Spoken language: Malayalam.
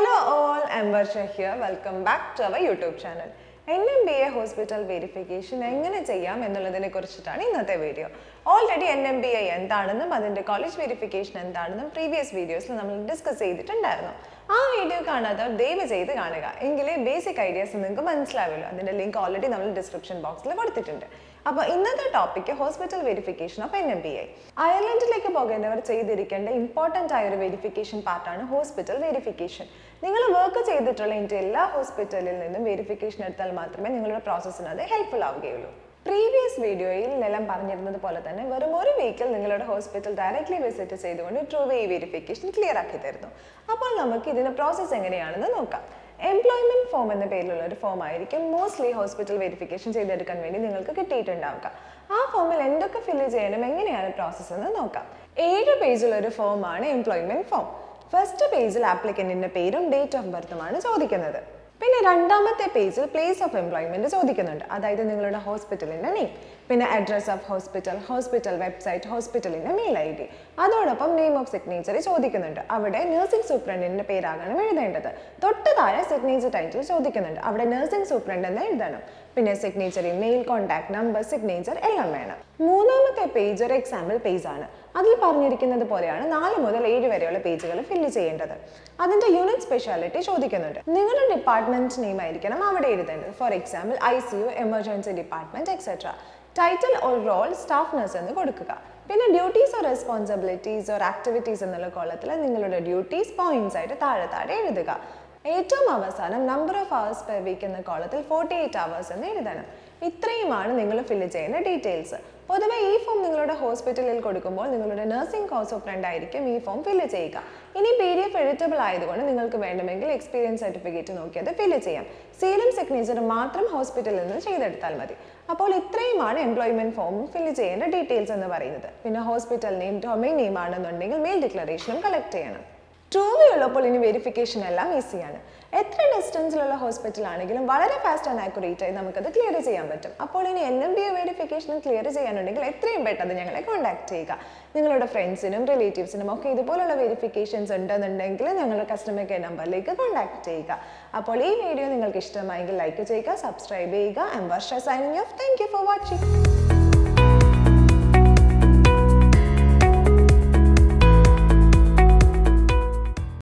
Hello all, I'm Varsha here. Welcome back to our YouTube channel. N M B A hospital verification എങ്ങനെ ചെയ്യാം എന്നുള്ളതിനെ കുറിച്ചിട്ടാണ് ഇന്നത്തെ video already N M B I എന്താണെന്നും അതിൻ്റെ കോളേജ് വെരിഫിക്കേഷൻ എന്താണെന്നും പ്രീവിയസ് വീഡിയോസിൽ നമ്മൾ ഡിസ്കസ് ചെയ്തിട്ടുണ്ടായിരുന്നു ആ വീഡിയോ കാണാത്തവർ ദയവ് ചെയ്ത് കാണുക എങ്കിലേ ബേസിക് ഐഡിയാസ് നിങ്ങൾക്ക് മനസ്സിലാവുള്ളൂ അതിൻ്റെ ലിങ്ക് ഓൾറെഡി നമ്മൾ ഡിസ്ക്രിപ്ഷൻ ബോക്സിൽ കൊടുത്തിട്ടുണ്ട് അപ്പോൾ ഇന്നത്തെ topic hospital verification of N M B I അയർലൻഡിലേക്ക് പോകേണ്ടവർ ചെയ്തിരിക്കേണ്ട ഇമ്പോർട്ടൻ്റ് ആയ ഒരു വെരിഫിക്കേഷൻ പാർട്ടാണ് ഹോസ്പിറ്റൽ വെരിഫിക്കേഷൻ നിങ്ങൾ വർക്ക് ചെയ്തിട്ടുള്ള എൻ്റെ എല്ലാ ഹോസ്പിറ്റലിൽ നിന്നും വെരിഫിക്കേഷൻ എടുത്താൽ മാത്രമേ നിങ്ങളുടെ പ്രോസസ്സിന് അത് ഹെൽപ്ഫുൾ ആവുകയുള്ളൂ പ്രീവിയസ് വീഡിയോയിൽ നിലം പറഞ്ഞിരുന്നത് പോലെ തന്നെ വെറും ഒരു വീക്കിൽ നിങ്ങളുടെ ഹോസ്പിറ്റൽ ഡയറക്റ്റ്ലി വിസിറ്റ് ചെയ്തുകൊണ്ട് ട്രൂ വേ വെരിഫിക്കേഷൻ ക്ലിയർ ആക്കി തരുന്നു അപ്പോൾ നമുക്ക് ഇതിന്റെ പ്രോസസ്സ് എങ്ങനെയാണെന്ന് നോക്കാം എംപ്ലോയ്മെന്റ് ഫോം എന്ന പേരിലുള്ള ഒരു ഫോം ആയിരിക്കും മോസ്റ്റ്ലി ഹോസ്പിറ്റൽ വെരിഫിക്കേഷൻ ചെയ്തെടുക്കാൻ വേണ്ടി നിങ്ങൾക്ക് കിട്ടിയിട്ടുണ്ടാവുക ആ ഫോമിൽ എന്തൊക്കെ ഫില്ല് ചെയ്യണം എങ്ങനെയാണ് പ്രോസസ്സ് എന്ന് നോക്കാം ഏഴ് പേജുള്ള ഒരു ഫോമാണ് എംപ്ലോയ്മെന്റ് ഫോം ഫസ്റ്റ് പേജിൽ ആപ്ലിക്കന്റിന്റെ പേരും ഡേറ്റ് ഓഫ് ബർത്തുമാണ് ചോദിക്കുന്നത് പിന്നെ രണ്ടാമത്തെ പേജിൽ പ്ലേസ് ഓഫ് എംപ്ലോയ്മെന്റ് ചോദിക്കുന്നുണ്ട് അതായത് നിങ്ങളുടെ ഹോസ്പിറ്റലിന്റെ നെയിം പിന്നെ address of hospital hospital website ഹോസ്പിറ്റലിന്റെ മെയിൽ ഐ ഡി അതോടൊപ്പം നെയിം ഓഫ് സിഗ്നേച്ചർ ചോദിക്കുന്നുണ്ട് അവിടെ നഴ്സിംഗ് സൂപ്രണ്ടിന്റെ പേരാകണം എഴുതേണ്ടത് തൊട്ട് താഴെ സിഗ്നേച്ചർ ടൈറ്റിൽ ചോദിക്കുന്നുണ്ട് അവിടെ നഴ്സിംഗ് സൂപ്രണ്ട് എന്ന് എഴുതണം പിന്നെ signature mail contact number signature എല്ലാം വേണം മൂന്നാമത്തെ പേജ് ഒരു എക്സാമ്പിൾ പേജ് ആണ് അതിൽ പറഞ്ഞിരിക്കുന്നത് പോലെയാണ് നാല് മുതൽ ഏഴ് വരെയുള്ള പേജുകൾ ഫില്ല് ചെയ്യേണ്ടത് അതിന്റെ യൂണിറ്റ് സ്പെഷ്യാലിറ്റി ചോദിക്കുന്നുണ്ട് നിങ്ങളുടെ ഡിപ്പാർട്ട്മെന്റ് നെയിം ആയിരിക്കണം അവിടെ എഴുതേണ്ടത് for example I C U emergency department etcetera title or role staff nurse എന്ന് കൊടുക്കുക പിന്നെ duties or responsibilities or activities എന്നുള്ള കോളത്തിൽ നിങ്ങളുടെ ഡ്യൂട്ടീസ് പോയിന്റ്സ് ആയിട്ട് താഴെ താഴെ എഴുതുക ഏറ്റവും അവസാനം number of hours per week എന്ന കോളത്തിൽ ഫോർട്ടി എയ്റ്റ് അവേഴ്സ് എന്ന് എഴുതണം ഇത്രയുമാണ് നിങ്ങൾ ഫില്ല് ചെയ്യുന്ന ഡീറ്റെയിൽസ് പൊതുവെ ഈ ഫോം നിങ്ങളുടെ ഹോസ്പിറ്റലിൽ കൊടുക്കുമ്പോൾ നിങ്ങളുടെ നഴ്സിംഗ് കോഴ്സ് ഫ്രണ്ട് ആയിരിക്കും ഈ ഫോം ഫില്ല് ചെയ്യുക ഇനി പി ഡി എഫ് എഡിറ്റബിൾ ആയതുകൊണ്ട് നിങ്ങൾക്ക് വേണമെങ്കിൽ എക്സ്പീരിയൻസ് സർട്ടിഫിക്കറ്റ് നോക്കി അത് ഫില്ല് ചെയ്യാം സീലും സിഗ്നേച്ചർ മാത്രം ഹോസ്പിറ്റലിൽ നിന്ന് ചെയ്തെടുത്താൽ മതി അപ്പോൾ ഇത്രയുമാണ് എംപ്ലോയ്മെന്റ് ഫോം ഫില്ല് ചെയ്യേണ്ട ഡീറ്റെയിൽസ് എന്ന് പറയുന്നത് പിന്നെ ഹോസ്പിറ്റൽ നെയിം ഡൊമൈൻ നെയിം ആണെന്നുണ്ടെങ്കിൽ മെയിൽ ഡിക്ലറേഷനും കളക്ട് ചെയ്യണം ടൂ വേ ഉള്ളപ്പോൾ ഇനി വെരിഫിക്കേഷൻ എല്ലാം ഈസിയാണ് എത്ര ഡിസ്റ്റൻസിലുള്ള ഹോസ്പിറ്റൽ ആണെങ്കിലും വളരെ ഫാസ്റ്റ് ആൻഡ് ആക്യുറേറ്റ് ആയി നമുക്കത് ക്ലിയർ ചെയ്യാൻ പറ്റും അപ്പോൾ ഇനി N M B A verification clear ചെയ്യാനുണ്ടെങ്കിൽ എത്രയും പെട്ടെന്ന് ഞങ്ങളെ കോൺടാക്ട് ചെയ്യുക നിങ്ങളുടെ ഫ്രണ്ട്സിനും റിലേറ്റീവ്സിനും ഒക്കെ ഇതുപോലുള്ള വെരിഫിക്കേഷൻസ് ഉണ്ടെന്നുണ്ടെങ്കിൽ ഞങ്ങളുടെ കസ്റ്റമർ കെയർ നമ്പറിലേക്ക് കോൺടാക്ട് ചെയ്യുക അപ്പോൾ ഈ വീഡിയോ നിങ്ങൾക്ക് ഇഷ്ടമായെങ്കിൽ ലൈക്ക് ചെയ്യുക സബ്സ്ക്രൈബ് ചെയ്യുക and Varsha signing off thank you for watching